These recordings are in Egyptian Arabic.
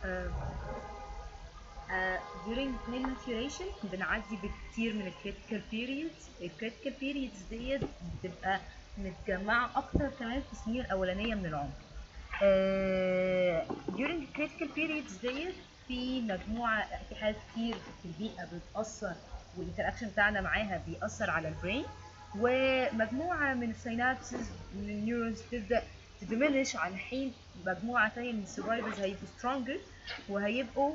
آه، آه، during nail maturation بنعدي بكتير من الكريتيكال periods الكريتيكال periods ديت بتبقى متجمعة أكتر كمان في السنين الأولانية من العمر آه، during الكريتيكال periods ديت في مجموعة في حاجات كتير في البيئة بتأثر والانتراكشن بتاعنا معاها بيأثر على البرين ومجموعة من السينابسز من النيورونز تبدأ تدمنش على حين مجموعة تانية من السرفايفرز هيبقوا stronger وهيبقوا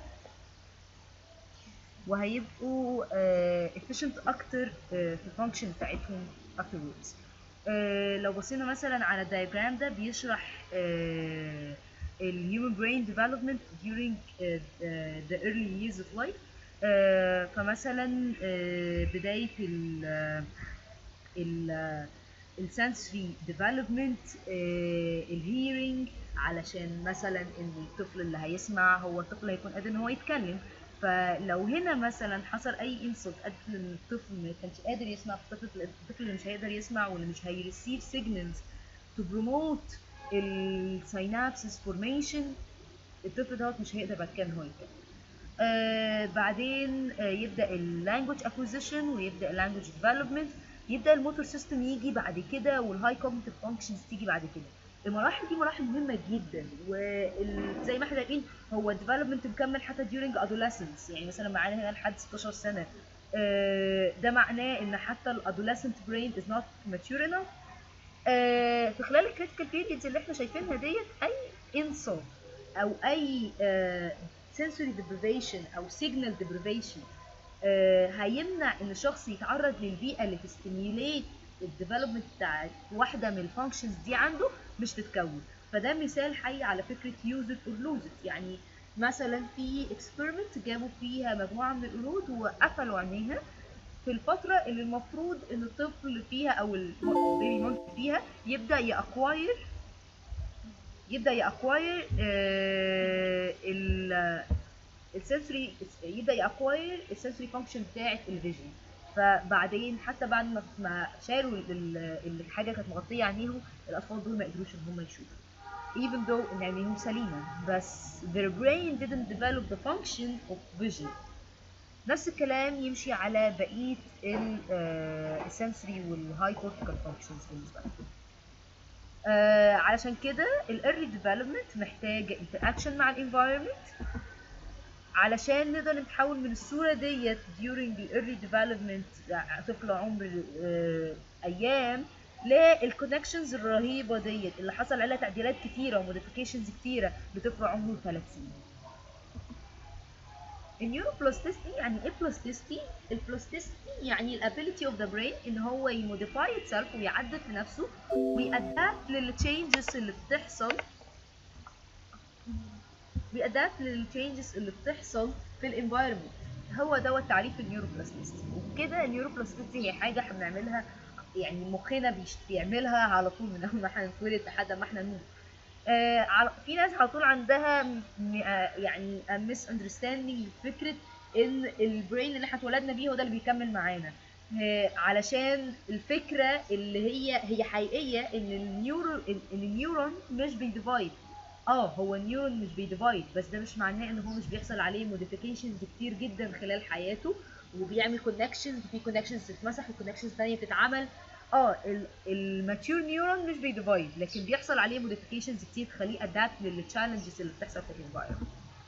وهيبقوا آه، efficient اكتر آه، في الفانكشن بتاعتهم afterwards آه، لو بصينا مثلا على الدايجرام ده بيشرح آه، ال human brain development during آه، آه، the early years of life آه، فمثلا آه، بداية ال ال السنسوري ديفلوبمنت الهيرنج علشان مثلا ان الطفل اللي هيسمع هو الطفل هيكون قادر ان هو يتكلم فلو هنا مثلا حصل اي انسلت ادت ان الطفل ما كانش قادر يسمع الطفل الطفل اللي مش هيقدر يسمع واللي مش هيريسيف سيجنالز تو بروموت السينابسس فورميشن الطفل دوت مش هيقدر بعد كده ان هو يتكلم آه بعدين آه يبدا اللانجوج اكوزيشن ويبدا اللانجوج ديفلوبمنت يبدا الموتور سيستم يجي بعد كده والهاي كوجنيتيف فانكشنز تيجي بعد كده المراحل دي مراحل مهمه جدا وزي ما احنا عارفين هو الديفلوبمنت مكمل حتى during adolescence يعني مثلا معانا هنا لحد 16 سنه آه، ده معناه ان حتى الادوليسنت برين از نوت mature enough آه، في خلال الكريتيكال بيريدز اللي احنا شايفينها ديت اي انسلت او اي sensory deprivation او signal deprivation آه، هيمنع ان الشخص يتعرض للبيئه اللي تستيميوليت الديفلوبمنت بتاعت واحده من الفانكشنز دي عنده مش تتكون فده مثال حي على فكره use it or lose it يعني مثلا في اكسبيرمنت جابوا فيها مجموعه من القرود وقفلوا عينيها في الفتره اللي المفروض ان الطفل فيها او البيبي مونكي فيها يبدا يأكواير يبدا يأكواير ال السنسوري يبدا يأكواير السنسوري فانكشن بتاعت الفيجن فبعدين حتى بعد ما ما شالوا ال- ال- الحاجه كانت مغطيه عينيهم الاطفال دول ما قدروش ان هم يشوفوا even though ان عينيهم سليمه بس their brain didn't develop the function of vision نفس الكلام يمشي على بقيه السنسوري والهاي كورتيكال فانكشنز بالنسبه لهم آه علشان كده الايرلي ديفلوبمنت محتاجه انتراكشن مع الانفايرمنت علشان نقدر نتحول من الصورة ديت during the early development طفل عمر آه، أيام للكونكشنز الرهيبة ديت اللي حصل عليها تعديلات كتيرة وموديفيكيشنز كتيرة لطفل عمره 3 سنين. النيوروبلاستيستي يعني ايه بلاستيستي؟ البلاستيستي يعني الابيليتي اوف ذا برين ان هو يموديفاي اتسلف ويعدل في نفسه ويأدابت للتشينجز اللي بتحصل بيأدابت للتشينجز اللي بتحصل في الانفايرمنت هو دوت تعريف النيوروبلاستيستي وبكده النيوروبلاستيستي هي حاجه احنا بنعملها يعني مخنا بيش- بيعملها على طول من اول ما احنا نتولد لحد ما احنا نموت آه على- في ناس على طول عندها م- م- آه، يعني ميس اندرستاندينج فكره ان البرين اللي احنا اتولدنا بيه هو ده اللي بيكمل معانا آه، علشان الفكره اللي هي هي حقيقيه ان النيورو ان النيورون مش بيديفايد اه هو النيورون مش بيديفايد بس ده مش معناه ان هو مش بيحصل عليه موديفيكيشنز كتير جدا خلال حياته وبيعمل كونكشنز في كونكشنز تتمسح وكونكشنز ثانيه بتتعمل اه الماتيور نيورون مش بيديفايد لكن بيحصل عليه موديفيكيشنز كتير تخليه ادابت للتشالنجز اللي بتحصل في الانفايرمنت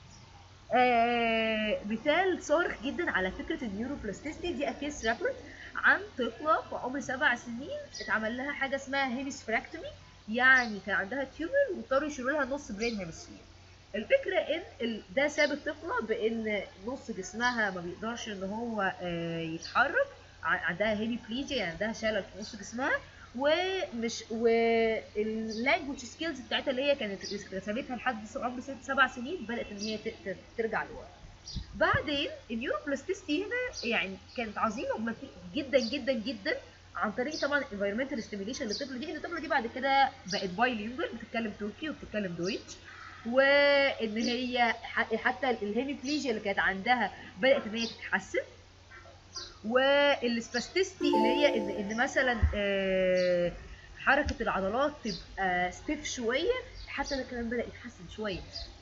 آه مثال صارخ جدا على فكره النيوروبلاستيستي دي اكيس رابورت عن طفله في عمر سبع سنين اتعمل لها حاجه اسمها هيمسفراكتومي يعني كان عندها تيومر واضطروا يشيلوا لها نص برين هيمسفير الفكره ان ال- ده ساب الطفله بان نص جسمها ما بيقدرش ان هو آه، يتحرك ع- عندها هيميبليجيا يعني عندها شلل في نص جسمها ومش واللانجوج سكيلز بتاعتها اللي هي كانت رسمتها لحد س- عمر ست سبع سنين بدات ان هي ت- ت- ترجع لورا بعدين النيوروبلاستيستي هنا يعني كانت عظيمه وما في- جدا جدا جدا عن طريق طبعا environmental stimulation للطفله دي ان الطفله دي بعد كده بقت بايلينجوال بتتكلم تركي وبتتكلم دويتش وان هي ح- حتى الهيميبليجيا اللي كانت عندها بدات ان هي تتحسن والسباستيستي اللي هي ان ان مثلا آه، حركه العضلات تبقى ستيف شويه حتى ده كمان بدا يتحسن شويه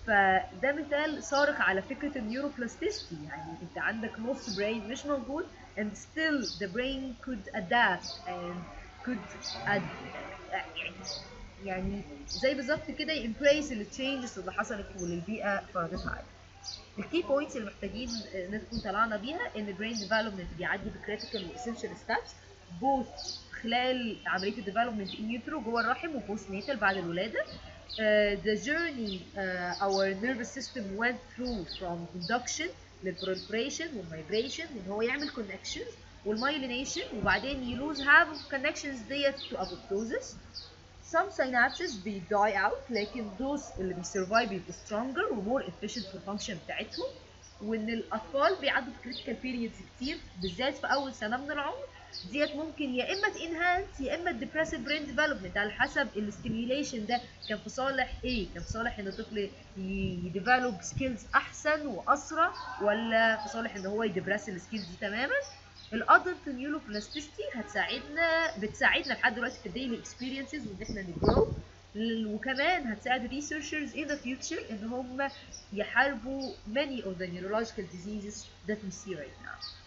فده مثال صارخ على فكره النيوروبلاستيستي يعني انت عندك نص brain مش موجود and still the brain could adapt and could ad يعني يعني زي بالظبط كده يمبريس التشينجز اللي حصلت واللي البيئه فرضتها عليه الكي بوينتس اللي محتاجين نكون طلعنا بيها ان البرين ديفلوبمنت بيعدي بكريتيكال واسينشال ستابس بوث خلال عمليه الديفلوبمنت ان يوترو جوه الرحم وبوست نيتال بعد الولاده Uh, the journey uh, our nervous system went through from induction للproliferation والmigration وان هو يعمل connections والmyelination وبعدين يلوز half of connections ديت to apoptosis some synapses بي die out لكن those اللي بيسرفايف بيبقوا stronger ومور efficient في الفانكشن بتاعتهم وان الاطفال بيعدوا في critical periods كتير بالذات في اول سنه من العمر ديت ممكن يا اما تنهانس يا اما تديبريس برين ديفلوبمنت على حسب الستيميوليشن ده كان في صالح ايه كان في صالح ان الطفل يديفلوب سكيلز احسن واسرع ولا في صالح ان هو يديبريس السكيلز دي تماما الادلت نيوروبلاستيستي هتساعدنا بتساعدنا لحد دلوقتي في الديلي اكسبيرينسز وان احنا نجرو وكمان هتساعد الريسيرشرز in the future ان هم يحاربوا many of the neurological diseases that we see right now